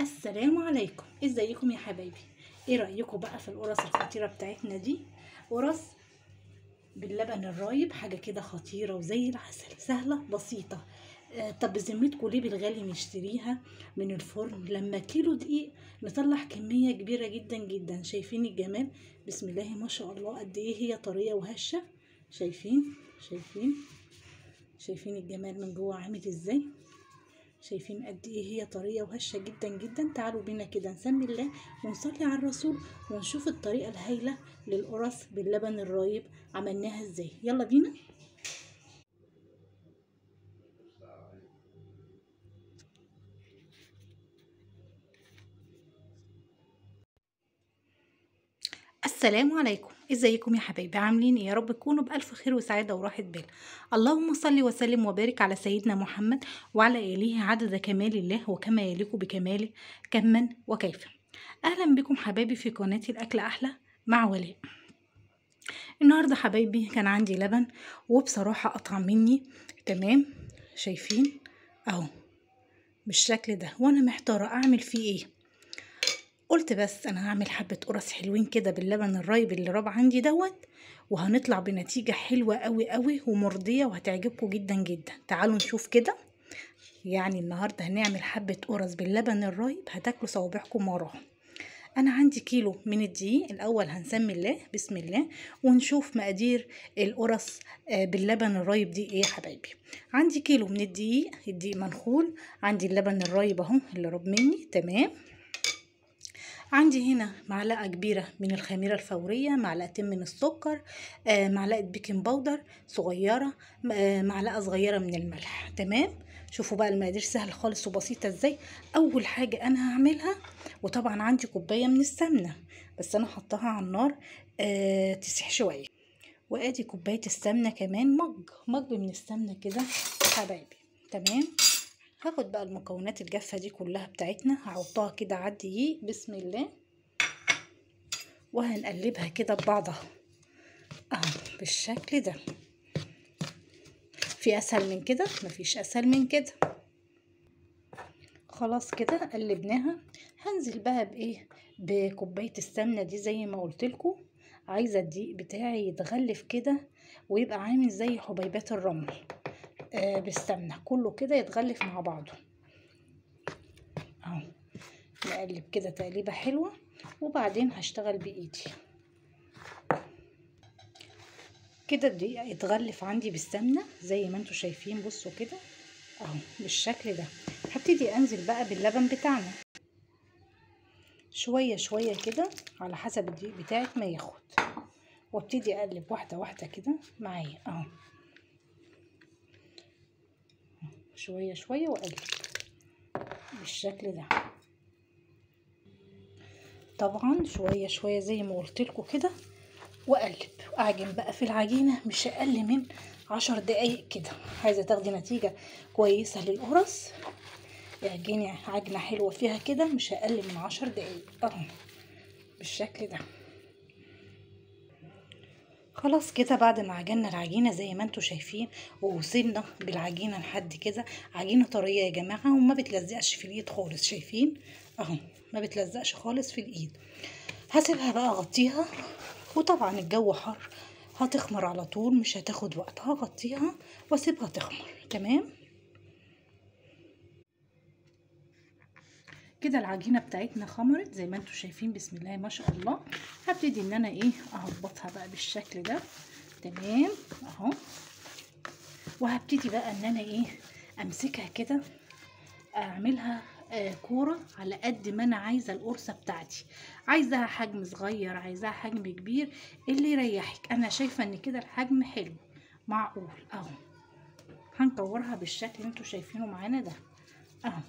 السلام عليكم ازيكم يا حبايبي ايه رايكم بقى في القرص الخطيره بتاعتنا دي قرص باللبن الرايب حاجه كده خطيره وزي العسل سهله بسيطه آه طب بذمتكم ليه بالغالي نشتريها من الفرن لما كيلو دقيق نطلع كميه كبيره جدا جدا شايفين الجمال بسم الله ما شاء الله قد ايه هي طريه وهشه شايفين شايفين شايفين الجمال من جوه عامل ازاي شايفين قد ايه هي طريه وهشه جدا جدا تعالوا بينا كده نسمي الله ونصلي على الرسول ونشوف الطريقه الهايله للقرص باللبن الرايب عملناها ازاي يلا بينا السلام عليكم ازيكم يا حبايبي عاملين ايه يا رب تكونوا بالف خير وسعاده وراحه بال اللهم صل وسلم وبارك على سيدنا محمد وعلى اله عدد كمال الله وكما يليق بكماله كما وكيف اهلا بكم حبايبي في قناتي الاكل احلى مع ولاء النهارده حبايبي كان عندي لبن وبصراحه قطع مني تمام شايفين اهو بالشكل ده وانا محتاره اعمل فيه ايه قلت بس انا هعمل حبه قرص حلوين كده باللبن الرايب اللي راب عندي دوت وهنطلع بنتيجه حلوه قوي قوي ومرضيه وهتعجبكم جدا جدا تعالوا نشوف كده يعني النهارده هنعمل حبه قرص باللبن الرايب هتاكلوا صوابعكم وراهم انا عندي كيلو من الدقيق الاول هنسمي الله بسم الله ونشوف مقادير القرص باللبن الرايب دي ايه يا حبايبي عندي كيلو من الدقيق الدقيق منخول عندي اللبن الرايب اهو اللي راب مني تمام عندي هنا معلقة كبيرة من الخميرة الفورية معلقتين من السكر آه معلقة بيكنج باودر صغيرة آه معلقة صغيرة من الملح تمام شوفوا بقى المقادير سهل خالص وبسيطة ازاي اول حاجة انا هعملها وطبعا عندي كوباية من السمنة بس انا حطها على النار آه تسيح شوية وادي كوباية السمنة كمان مج مج من السمنة كده حبايبي تمام هاخد بقى المكونات الجافة دي كلها بتاعتنا هحطها كده على الدقيق بسم الله وهنقلبها كده ببعضها اهو بالشكل ده في اسهل من كده مفيش اسهل من كده خلاص كده قلبناها هنزل بقى بايه بكوبايه السمنه دي زي ما قلت لكم عايزه الدقيق بتاعي يتغلف كده ويبقى عامل زي حبيبات الرمل آه بالسمنه كله كده يتغلف مع بعضه اهو نقلب كده تقليبه حلوه وبعدين هشتغل بايدي كده الدقيق يتغلف عندي بالسمنه زي ما انتم شايفين بصوا كده اهو بالشكل ده هبتدي انزل بقى باللبن بتاعنا شويه شويه كده على حسب الدقيق بتاعك ما ياخد وابتدي اقلب واحده واحده كده معايا اهو شوية شوية وأقلب بالشكل ده طبعا شوية شوية زي ما قلت لكم كده وأقلب أعجن بقى في العجينة مش أقل من عشر دقايق كده عايزة تاخدي نتيجة كويسة للقرص اعجني عجنة حلوة فيها كده مش أقل من عشر دقايق أهو بالشكل ده خلاص كده بعد ما عجنا العجينة زي ما انتوا شايفين ووصلنا بالعجينة لحد كده عجينة طرية يا جماعة وما بتلزقش في الايد خالص شايفين اهو ما بتلزقش خالص في الايد هسيبها بقى اغطيها وطبعا الجو حر هتخمر على طول مش هتاخد وقت هغطيها واسيبها تخمر تمام كده العجينه بتاعتنا خمرت زي ما انتم شايفين بسم الله ما شاء الله هبتدي ان انا ايه اهبطها بقى بالشكل ده تمام اهو وهبتدي بقى ان انا ايه امسكها كده اعملها آه كوره على قد ما انا عايزه القرصه بتاعتي عايزاها حجم صغير عايزاها حجم كبير اللي يريحك انا شايفه ان كده الحجم حلو معقول اهو هنكورها بالشكل اللي انتوا شايفينه معانا ده اهو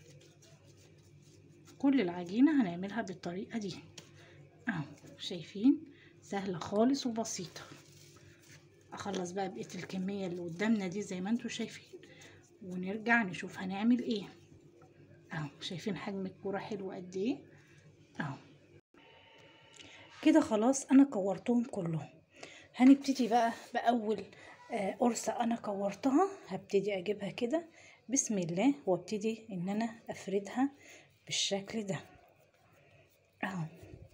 كل العجينة هنعملها بالطريقة دي اهو شايفين سهلة خالص وبسيطة اخلص بقى بقية الكمية اللي قدامنا دي زي ما انتوا شايفين ونرجع نشوف هنعمل ايه اهو شايفين حجم الكورة حلو قد ايه اهو كده خلاص انا كورتهم كلهم هنبتدي بقى باول آه قرصة انا كورتها هبتدي اجيبها كده بسم الله وابتدي ان انا افردها بالشكل ده اهو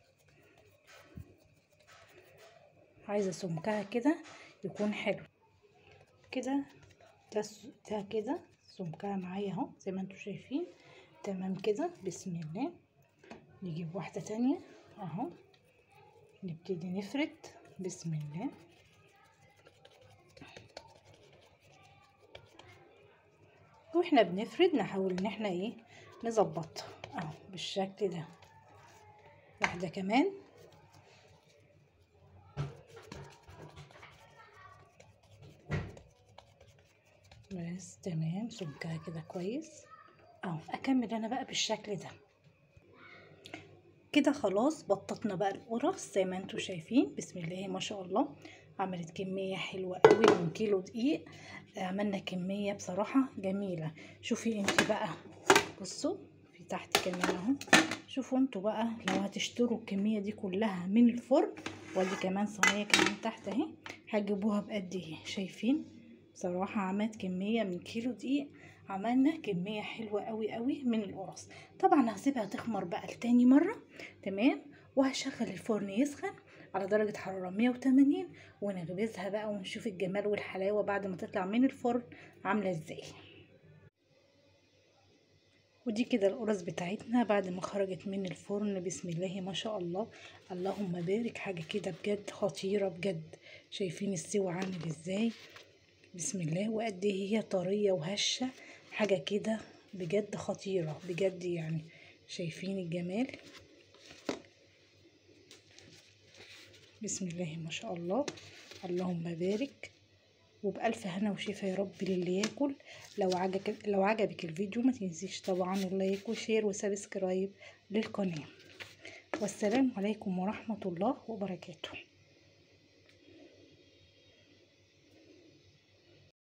عايزة سمكها كده يكون حلو كده ده ده كده سمكها معايا اهو زي ما انتم شايفين تمام كده بسم الله نجيب واحدة تانية اهو نبتدي نفرد بسم الله واحنا بنفرد نحاول ان احنا ايه نظبطها اهو بالشكل ده واحدة كمان بس تمام سمكها كده كويس اهو اكمل انا بقى بالشكل ده كده خلاص بططنا بقى القرص زي ما انتم شايفين بسم الله ما شاء الله عملت كمية حلوة قوي من كيلو دقيق عملنا كمية بصراحة جميلة شوفي انت بقى بصوا في تحت كمان اهو شوفوا انتوا بقى لو هتشتروا الكمية دي كلها من الفرن ودي كمان صينية كمان تحت اهي هتجيبوها بقد ايه شايفين بصراحة عملت كمية من كيلو دقيق عملنا كمية حلوة قوي قوي من القرص طبعا هسيبها تخمر بقى لتاني مرة تمام وهشغل الفرن يسخن على درجة حرارة 180 ونخبزها بقى ونشوف الجمال والحلاوة بعد ما تطلع من الفرن عاملة ازاي ودي كده القرص بتاعتنا بعد ما خرجت من الفرن بسم الله ما شاء الله اللهم بارك حاجة كده بجد خطيرة بجد شايفين السوا عامل ازاي بسم الله وقد ايه هي طرية وهشة حاجة كده بجد خطيرة بجد يعني شايفين الجمال بسم الله ما شاء الله اللهم بارك وبألف هنا وشفا يا رب للي ياكل لو عجبك لو عجبك الفيديو ما تنسيش طبعا اللايك وشير وسبسكرايب للقناة والسلام عليكم ورحمة الله وبركاته